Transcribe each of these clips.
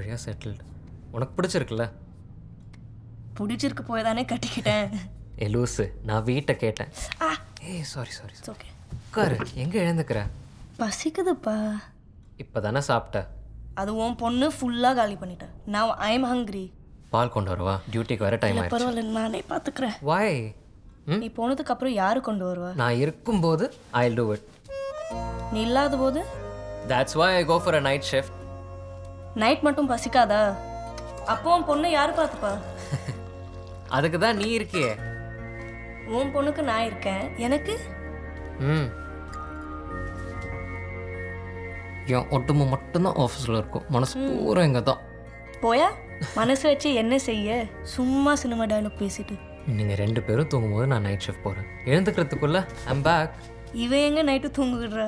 சரியாக செட்டில்டு உனக்கு பிடிச்சிருக்குல்ல பிடிச்சிருக்கு போய் தானே கட்டிக்கிட்டேன் ஏ லூஸு நான் வீட்டை கேட்டேன் ஆ ஏய் சாரி சாரி இட்ஸ் ஓகே உட்காரு எங்கே எழுந்துக்கிற பசிக்குதுப்பா இப்போ தானே சாப்பிட்ட அது உன் பொண்ணு ஃபுல்லாக காலி பண்ணிட்டேன் நான் ஐ எம் ஹங்க்ரி பால் கொண்டு வரவா டியூட்டிக்கு வர டைம் ஆயிடுச்சு பரவாயில்ல நானே பார்த்துக்கிறேன் வாய் ம் நீ போனதுக்கு அப்புறம் யாரு கொண்டு வருவா நான் இருக்கும்போது ஐ டூ இட் நீ இல்லாத போது that's why I go for a night shift night மட்டும் பசிக்காதா அப்போ உன் பொண்ணு யாரு பார்த்துப்பா அதுக்கு தான் நீ இருக்கியே உன் பொண்ணுக்கு நான் இருக்கேன் எனக்கு ம் என் ஒட்டுமை மட்டும்தான் ஆஃபீஸில் இருக்கும் மனசு பூரா இங்கே தான் போயா மனசு வச்சு என்ன செய்ய சும்மா சினிமா டயலாக் பேசிட்டு நீங்கள் ரெண்டு பேரும் தூங்கும்போது நான் நைட் ஷிஃப்ட் போகிறேன் எழுந்துக்கிறதுக்குள்ள ஐம் பேக் இவன் எங்க நைட்டு தூங்குகிடுறா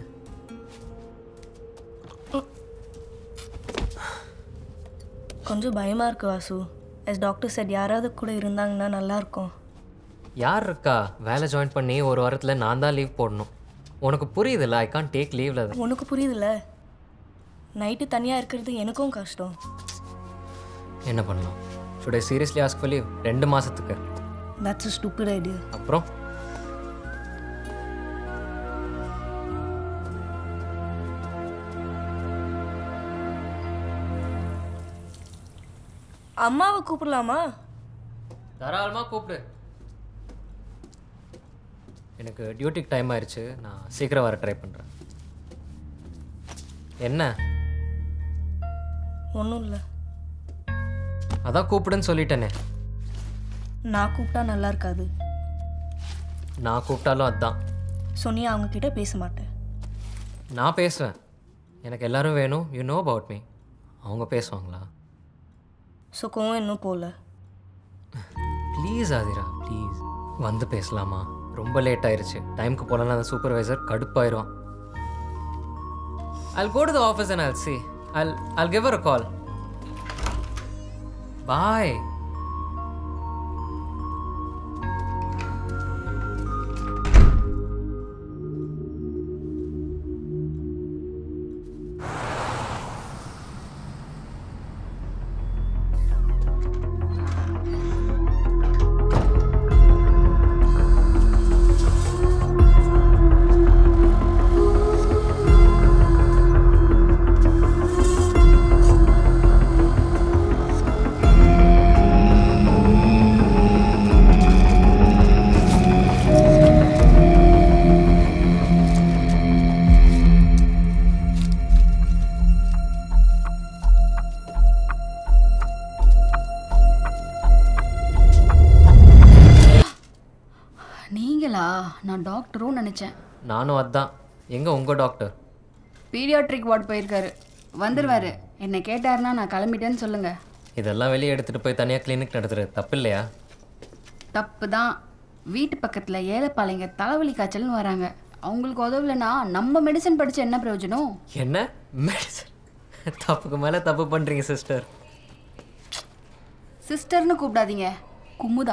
கொஞ்சம் பயமா இருக்கு வாசு எஸ் டாக்டர் செட் யாராவது கூட இருந்தாங்கன்னா நல்லா இருக்கும் யார் இருக்கா வேலை ஜாயின் பண்ணி ஒரு வாரத்தில் நான் தான் லீவ் போடணும் உனக்கு புரியுதுல்ல ஐ கான் டேக் லீவ்ல அது உனக்கு புரியுதுல்ல நைட்டு தனியாக இருக்கிறது எனக்கும் கஷ்டம் என்ன பண்ணலாம் today seriously ask for leave ரெண்டு மாதத்துக்கு தட்ஸ் a stupid ஐடியா அப்புறம் அம்மாவை கூப்பிடலாமா தாராளமாக கூப்பிடு எனக்கு டியூட்டிக்கு டைம் ஆயிடுச்சு நான் சீக்கிரம் வர ட்ரை பண்ணுறேன் என்ன ஒன்றும் இல்லை அதான் கூப்பிடுன்னு சொல்லிட்டேனே நான் கூப்பிட்டா நல்லா இருக்காது நான் கூப்பிட்டாலும் அதான் சொன்னி அவங்க கிட்ட பேச மாட்டேன் நான் பேசுவேன் எனக்கு எல்லாரும் வேணும் யூ நோ அபவுட் மீ அவங்க பேசுவாங்களா ஸோ கோவம் இன்னும் போகல ப்ளீஸ் ஆதிரா ப்ளீஸ் வந்து பேசலாமா ரொம்ப லேட் ஆயிருச்சு டைமுக்கு போகலன்னா அந்த சூப்பர்வைசர் கடுப்பாயிருவான் I'll go to the office and I'll see. I'll I'll give her a call. Bye. நீங்களா நான் டாக்டரும் நினச்சேன் நானும் அதான் எங்க உங்க டாக்டர் பீடியாட்ரிக் வார்டு போயிருக்காரு வந்துடுவாரு என்னை கேட்டாருன்னா நான் கிளம்பிட்டேன்னு சொல்லுங்க இதெல்லாம் வெளியே எடுத்துட்டு போய் தனியாக கிளினிக் நடத்துறது தப்பு இல்லையா தப்பு தான் வீட்டு பக்கத்தில் ஏழைப்பாளைங்க தலைவலி காய்ச்சல்னு வராங்க அவங்களுக்கு உதவலைன்னா நம்ம மெடிசன் படிச்சு என்ன பிரயோஜனம் என்ன மெடிசன் தப்புக்கு மேலே தப்பு பண்ணுறீங்க சிஸ்டர் சிஸ்டர்னு கூப்பிடாதீங்க குமுதா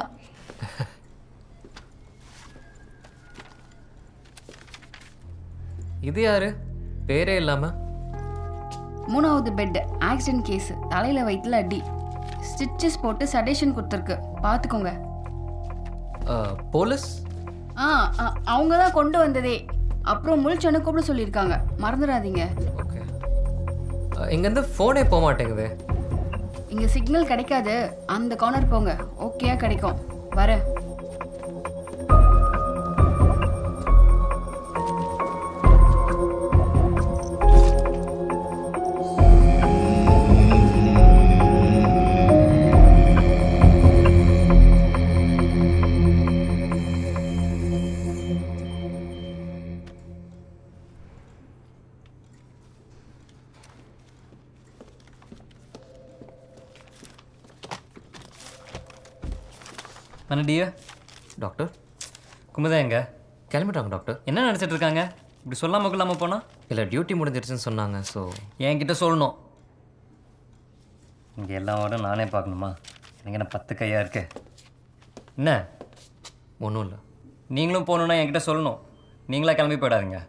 இது யாரு பேரே இல்லாமல் மூணாவது பெட் ஆக்சிடென்ட் கேஸ் தலையில் வயிற்றுல அடி ஸ்டிச்சஸ் போட்டு சடேஷன் கொடுத்துருக்கு பார்த்துக்கோங்க போலீஸ் ஆ அ- அவங்க தான் கொண்டு வந்ததே அப்புறம் முழிச்சொன்னு கூப்பிட சொல்லியிருக்காங்க மறந்துடாதீங்க ஓகே இங்கேருந்து ஃபோனே போக மாட்டேங்குது இங்க சிக்னல் கிடைக்காது அந்த கார்னர் போங்க ஓகேயா கிடைக்கும் வரேன் மனடியா டாக்டர் குமுதா எங்க கிளம்பிட்டாங்க டாக்டர் என்ன நினச்சிட்டு இருக்காங்க இப்படி சொல்லாம கொள்ளாமல் போனா இல்லை டியூட்டி முடிஞ்சிருச்சுன்னு சொன்னாங்க ஸோ என்கிட்ட சொல்லணும் இங்கே எல்லா வார்டும் நானே பார்க்கணுமா எனக்கு என்ன பத்து கையாக இருக்கு என்ன ஒன்றும் இல்லை நீங்களும் போகணுன்னா என்கிட்ட சொல்லணும் நீங்களா கிளம்பி போயிடாதீங்க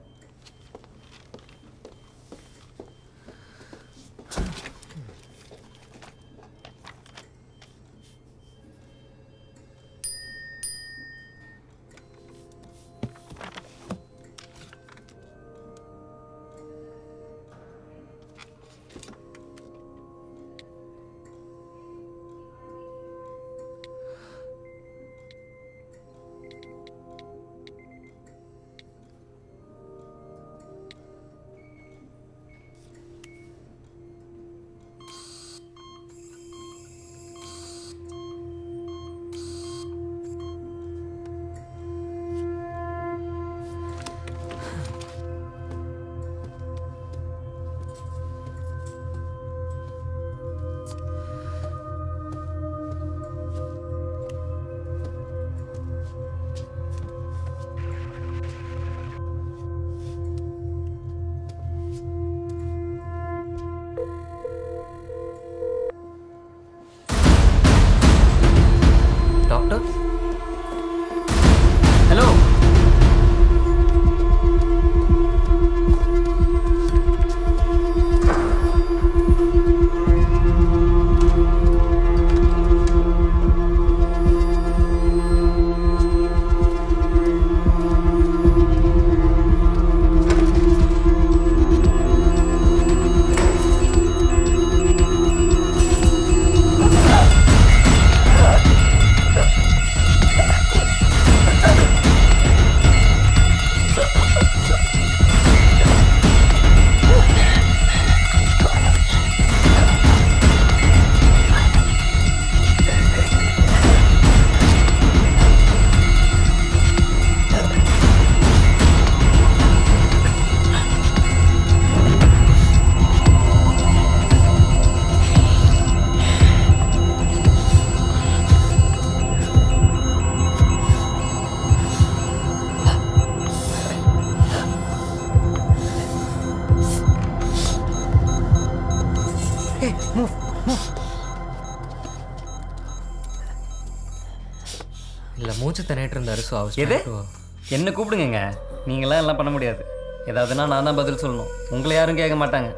மூச்சு திணறிட்டு இருந்தாரு ஸோ எது அவர் என்ன கூப்பிடுங்க நீங்களாம் எல்லாம் பண்ண முடியாது ஏதாவதுன்னா நான் தான் பதில் சொல்லணும் உங்களை யாரும் கேட்க மாட்டாங்க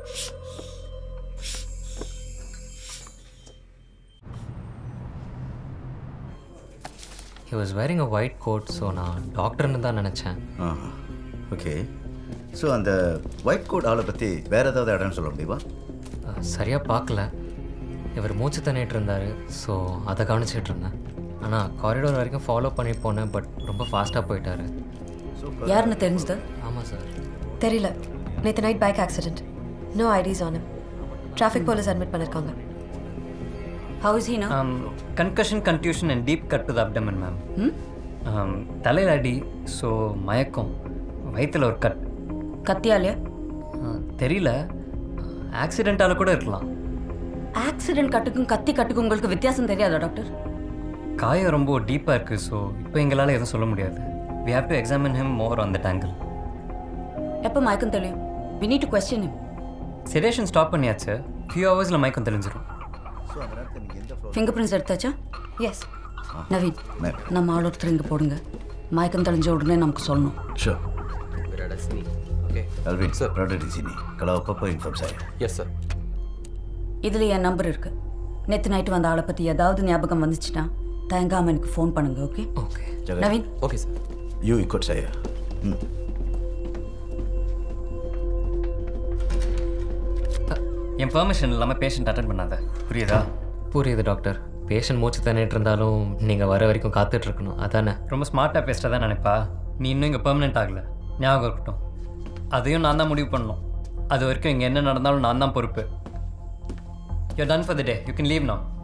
he was wearing a white coat so நான் டாக்டர்னு தான் நினச்சேன் ஆஹா ஓகே ஸோ அந்த ஒயிட் கோட் ஆளை பற்றி வேறு ஏதாவது இடம்னு சொல்ல முடியுமா சரியாக பார்க்கல இவர் மூச்சு திணறிட்டு இருந்தார் ஸோ அதை கவனிச்சிட்டு இருந்தேன் ஆனால் காரிடோர் வரைக்கும் ஃபாலோ பண்ணி போனேன் பட் ரொம்ப ஃபாஸ்ட்டாக போயிட்டாரு யாருன்னு தெரிஞ்சுது ஆமாம் சார் தெரியல நேற்று night bike accident no IDs on traffic police admit பண்ணிருக்காங்க ஹவுஸ் ஹீனா concussion contusion and deep cut to the abdomen ma'am தலையில் அடி ஸோ மயக்கம் வயிற்றில் ஒரு கட் கத்தியாலே தெரியல ஆக்சிடெண்ட்டால் கூட இருக்கலாம் ஆக்சிடென்ட் கட்டுக்கும் கத்தி கட்டுக்கும் உங்களுக்கு வித்தியாசம் தெரியாதா டாக்டர் காயம் ரொம்ப டீப்பாக இருக்குது ஸோ இப்போ எங்களால் எதுவும் சொல்ல முடியாது we have to examine him more on that angle எப்போ மயக்கம் தெரியும் we need to question him sedation stop பண்ணியாச்சு ஃபியூ ஹவர்ஸில் மயக்கம் தெளிஞ்சிரும் ஃபிங்கர் பிரிண்ட்ஸ் எடுத்தாச்சா எஸ் நவீன் மேம் நம்ம ஆள் ஒருத்தர் இங்கே போடுங்க மயக்கம் தெளிஞ்ச உடனே நமக்கு சொல்லணும் sure Okay. Alvin sir product சினி கலா அப்பப்போ இன்ஃபார்ம் சார் Yes, sir. இதில் என் நம்பர் இருக்கு நேற்று நைட்டு வந்த ஆளை பற்றி ஏதாவது ஞாபகம் வந்துச்சுன்னா தயங்காம எனக்கு ஃபோன் பண்ணுங்க okay okay Naveen Okay, sir. You இக்கோட் சார் ம் என் பெர்மிஷன் இல்லாமல் பேஷண்ட் அட்டன் பண்ணாத புரியுதா புரியுது டாக்டர் பேஷண்ட் மூச்சு திணறிட்டு இருந்தாலும் நீங்கள் வர வரைக்கும் காத்துட்டு இருக்கணும் அதானே ரொம்ப ஸ்மார்ட்டாக பேசுகிறதா தான் நினைப்பா நீ இன்னும் இங்கே பெர்மனெண்ட் ஆகல ஞாபகம் இருக்கட்டும் அதையும் நான் தான் முடிவு பண்ணணும் அது வரைக்கும் இங்கே என்ன நடந்தாலும் நான் தான் பொறுப்பு you done for the day you can leave now